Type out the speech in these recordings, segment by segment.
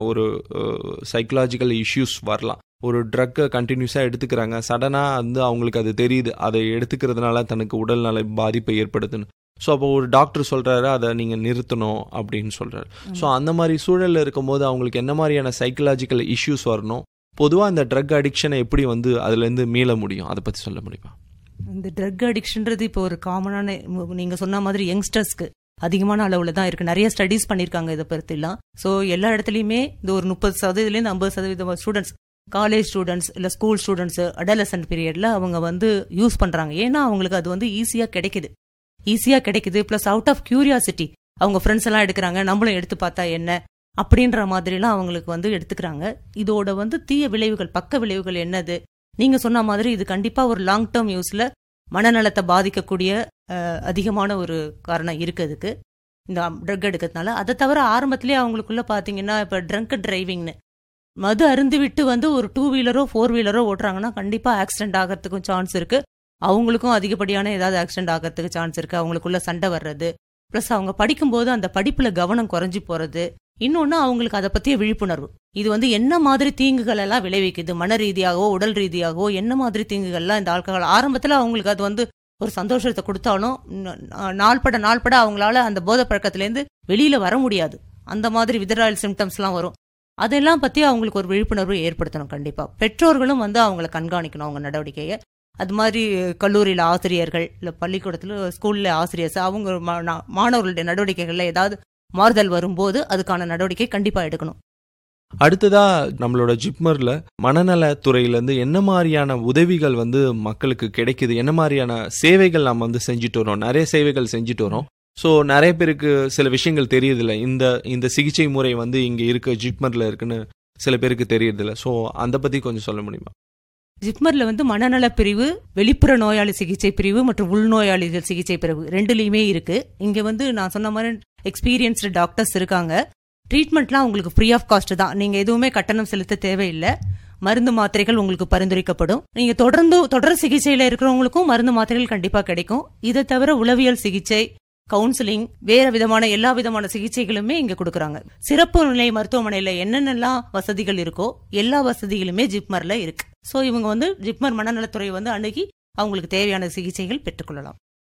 ஒரு psychological issues வரலாம் ஒரு ட்ரக்கை கண்டினியூஸாக எடுத்துக்கிறாங்க சடனாக வந்து அவங்களுக்கு அது தெரியுது அதை எடுத்துக்கிறதுனால தனக்கு உடல்நல பாதிப்பை ஏற்படுத்துன்னு ஸோ அப்போ ஒரு டாக்டர் சொல்கிறாரு அதை நீங்கள் நிறுத்தணும் அப்படின்னு சொல்கிறாரு ஸோ அந்த மாதிரி சூழலில் இருக்கும்போது அவங்களுக்கு என்ன மாதிரியான சைக்கலாஜிக்கல் இஷ்யூஸ் வரணும் பொதுவாக இந்த ட்ரக் அடிக்ஷனை எப்படி வந்து அதுலேருந்து மீள முடியும் அதை பற்றி சொல்ல முடியுமா இந்த ட்ரக் அடிக்ஷன்றது இப்போ ஒரு காமனான நீங்க சொன்ன மாதிரி யங்ஸ்டர்ஸ்க்கு அதிகமான அளவுல தான் இருக்கு நிறைய ஸ்டடீஸ் பண்ணிருக்காங்க இதை பற்றிலாம் ஸோ எல்லா இடத்துலையுமே இந்த ஒரு முப்பது சதவீதத்துலேருந்து ஐம்பது சதவீதம் ஸ்டூடெண்ட்ஸ் காலேஜ் ஸ்டூடெண்ட்ஸ் இல்லை ஸ்கூல் ஸ்டூடெண்ட்ஸ் அடலசன்ட் பீரியட்ல அவங்க வந்து யூஸ் பண்றாங்க ஏன்னா அவங்களுக்கு அது வந்து ஈஸியா கிடைக்குது ஈஸியா கிடைக்குது பிளஸ் அவுட் ஆஃப் கியூரியாசிட்டி அவங்க ஃப்ரெண்ட்ஸ் எல்லாம் எடுக்கிறாங்க நம்மளும் எடுத்து பார்த்தா என்ன அப்படின்ற மாதிரிலாம் அவங்களுக்கு வந்து எடுத்துக்கிறாங்க இதோட வந்து தீய விளைவுகள் பக்க விளைவுகள் என்னது நீங்க சொன்ன மாதிரி இது கண்டிப்பா ஒரு லாங் டேர்ம் யூஸ்ல மனநலத்தை பாதிக்கக்கூடிய அதிகமான ஒரு காரணம் இருக்கு அதுக்கு இந்த ட்ரக் எடுக்கிறதுனால அதை தவிர ஆரம்பத்திலேயே அவங்களுக்குள்ள பாத்தீங்கன்னா இப்ப ட்ரங்க் டிரைவிங்னு மது அருந்து விட்டு வந்து ஒரு டூ வீலரோ ஃபோர் வீலரோ ஓட்டுறாங்கன்னா கண்டிப்பா ஆக்சிடென்ட் ஆகிறதுக்கும் சான்ஸ் இருக்கு அவங்களுக்கும் அதிகப்படியான ஏதாவது ஆக்சிடென்ட் ஆகிறதுக்கு சான்ஸ் இருக்கு அவங்களுக்குள்ள சண்டை வர்றது ப்ளஸ் அவங்க படிக்கும்போது அந்த படிப்புல கவனம் குறைஞ்சி போறது இன்னொன்னு அவங்களுக்கு அதை பத்திய விழிப்புணர்வு இது வந்து என்ன மாதிரி தீங்குகள் எல்லாம் விளைவிக்குது மன ரீதியாகவோ உடல் ரீதியாகவோ என்ன மாதிரி தீங்குகள்லாம் இந்த ஆல்கஹால் ஆரம்பத்துல அவங்களுக்கு அது வந்து ஒரு சந்தோஷத்தை கொடுத்தாலும் நாள்பட நாள்பட அவங்களால அந்த போதை பழக்கத்திலேருந்து வெளியில வர முடியாது அந்த மாதிரி விதராயல் சிம்டம்ஸ்லாம் வரும் அதெல்லாம் பத்தி அவங்களுக்கு ஒரு விழிப்புணர்வு ஏற்படுத்தணும் கண்டிப்பா பெற்றோர்களும் வந்து அவங்கள கண்காணிக்கணும் அவங்க நடவடிக்கையை அது மாதிரி கல்லூரியில் ஆசிரியர்கள் இல்லை பள்ளிக்கூடத்தில் ஸ்கூலில் ஆசிரியர்ஸ் அவங்க மாணவர்களுடைய நடவடிக்கைகளில் ஏதாவது மாறுதல் வரும்போது அதுக்கான நடவடிக்கை கண்டிப்பாக எடுக்கணும் அடுத்ததா நம்மளோட ஜிப்மர்ல மனநல துறையிலேருந்து என்ன மாதிரியான உதவிகள் வந்து மக்களுக்கு கிடைக்குது என்ன மாதிரியான சேவைகள் நம்ம வந்து செஞ்சுட்டு வரோம் நிறைய சேவைகள் செஞ்சுட்டு வரோம் ஸோ நிறைய பேருக்கு சில விஷயங்கள் தெரியுதில்ல இந்த இந்த சிகிச்சை முறை வந்து இங்கே இருக்கு ஜிப்மர்ல இருக்குன்னு சில பேருக்கு தெரியறதில்ல ஸோ அதை பத்தி கொஞ்சம் சொல்ல முடியுமா ஜிப்மர்ல வந்து மனநல பிரிவு வெளிப்புற நோயாளி சிகிச்சை பிரிவு மற்றும் உள்நோயாளிகள் சிகிச்சை பிரிவு ரெண்டுலயுமே இருக்கு இங்க வந்து நான் சொன்ன மாதிரி எக்ஸ்பீரியன்ஸ்டு டாக்டர்ஸ் இருக்காங்க ட்ரீட்மெண்ட்லாம் உங்களுக்கு ஃப்ரீ ஆஃப் காஸ்ட் தான் நீங்க எதுவுமே கட்டணம் செலுத்த தேவையில்லை மருந்து மாத்திரைகள் உங்களுக்கு பரிந்துரைக்கப்படும் நீங்க தொடர்ந்து தொடர் சிகிச்சையில இருக்கிறவங்களுக்கும் மருந்து மாத்திரைகள் கண்டிப்பா கிடைக்கும் இதை தவிர உளவியல் சிகிச்சை கவுன்சிலிங் வேற விதமான எல்லா விதமான சிகிச்சைகளுமே இங்க கொடுக்கறாங்க சிறப்பு நிலை மருத்துவமனையில என்னென்னலாம் வசதிகள் இருக்கோ எல்லா வசதிகளுமே ஜிப்மர்ல இருக்கு சோ இவங்க வந்து ஜிப்மர் மனநலத்துறை வந்து அணுகி அவங்களுக்கு தேவையான சிகிச்சைகள் பெற்றுக்கொள்ளலாம்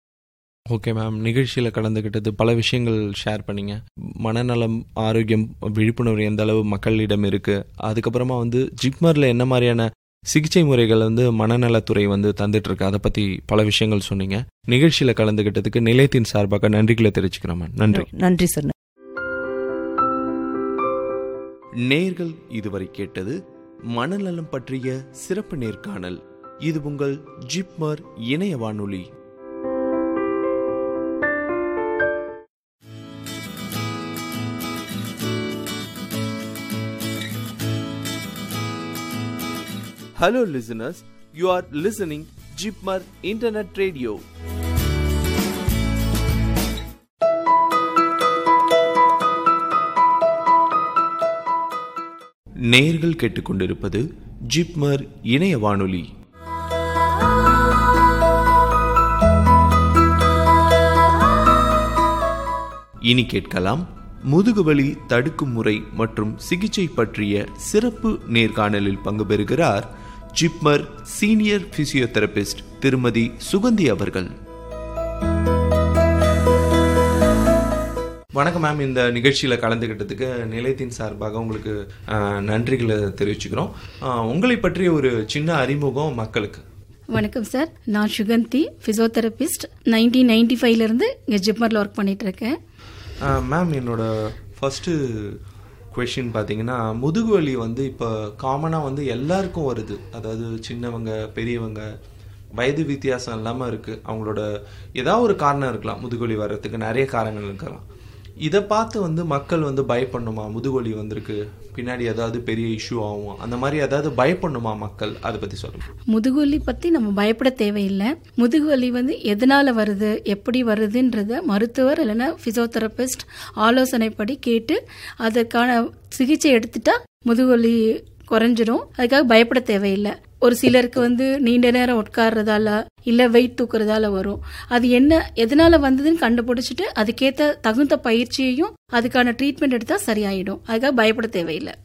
ஓகே மேம் நிகழ்ச்சியில் கலந்துக்கிட்டது பல விஷயங்கள் ஷேர் பண்ணீங்க மனநலம் ஆரோக்கியம் விழிப்புணர்வு எந்த அளவு மக்களிடம் இருக்கு அதுக்கப்புறமா வந்து ஜிப்மரில் என்ன மாதிரியான சிகிச்சை முறைகள் வந்து மனநலத்துறை வந்து தந்துட்டு இருக்கு அதை பத்தி பல விஷயங்கள் சொன்னீங்க நிகழ்ச்சியில கலந்துகிட்டதுக்கு நிலையத்தின் சார்பாக நன்றிகளை தெரிவிச்சுக்கிறோம் நன்றி நன்றி சார் நேர்கள் இதுவரை கேட்டது மனநலம் பற்றிய சிறப்பு நேர்காணல் இது உங்கள் ஜிப்மர் இணைய வானொலி Hello, listeners. You are listening Jipmar Internet Radio. நேர்கள் கேட்டுக்கொண்டிருப்பது ஜிப்மர் இணைய வானொலி இனி கேட்கலாம் முதுகுவலி தடுக்கும் முறை மற்றும் சிகிச்சை பற்றிய சிறப்பு நேர்காணலில் பங்கு பெறுகிறார் ஜிப்மர் சீனியர் பிசியோதெரபிஸ்ட் திருமதி சுகந்தி அவர்கள் வணக்கம் மேம் இந்த நிகழ்ச்சியில் கலந்துக்கிட்டதுக்கு நிலையத்தின் சார்பாக உங்களுக்கு நன்றிகளை தெரிவிச்சுக்கிறோம் உங்களை பற்றிய ஒரு சின்ன அறிமுகம் மக்களுக்கு வணக்கம் சார் நான் சுகந்தி பிசியோதெரபிஸ்ட் நைன்டீன் நைன்டி ஃபைவ்லேருந்து இங்கே ஜிப்மரில் ஒர்க் பண்ணிட்டு இருக்கேன் மேம் என்னோட ஃபஸ்ட்டு கொஷின் பார்த்தீங்கன்னா முதுகு வலி வந்து இப்போ காமனாக வந்து எல்லாருக்கும் வருது அதாவது சின்னவங்க பெரியவங்க வயது வித்தியாசம் இல்லாமல் இருக்குது அவங்களோட ஏதாவது ஒரு காரணம் இருக்கலாம் முதுகுவலி வர்றதுக்கு நிறைய காரணங்கள் இருக்கலாம் இதை பார்த்து வந்து மக்கள் வந்து பயப்படணுமா முதுகுவலி வந்திருக்கு பின்னாடி ஏதாவது பெரிய இஷ்யூ ஆகும் அந்த மாதிரி ஏதாவது பயப்படணுமா மக்கள் அதை பற்றி சொல்லுங்க முதுகுவலி பற்றி நம்ம பயப்பட தேவையில்லை முதுகுவலி வந்து எதனால் வருது எப்படி வருதுன்றத மருத்துவர் இல்லைன்னா ஃபிசியோதெரபிஸ்ட் ஆலோசனைப்படி கேட்டு அதற்கான சிகிச்சை எடுத்துட்டா முதுகுவலி குறைஞ்சிரும் அதுக்காக பயப்பட தேவையில்லை ஒரு சிலருக்கு வந்து நீண்ட நேரம் உட்கார்றதால இல்ல வெயிட் தூக்குறதால வரும் அது என்ன எதனால வந்ததுன்னு கண்டுபிடிச்சிட்டு அதுக்கேத்த தகுந்த பயிற்சியையும் அதுக்கான ட்ரீட்மெண்ட் எடுத்தா சரியாயிடும் அதுக்காக பயப்பட தேவையில்லை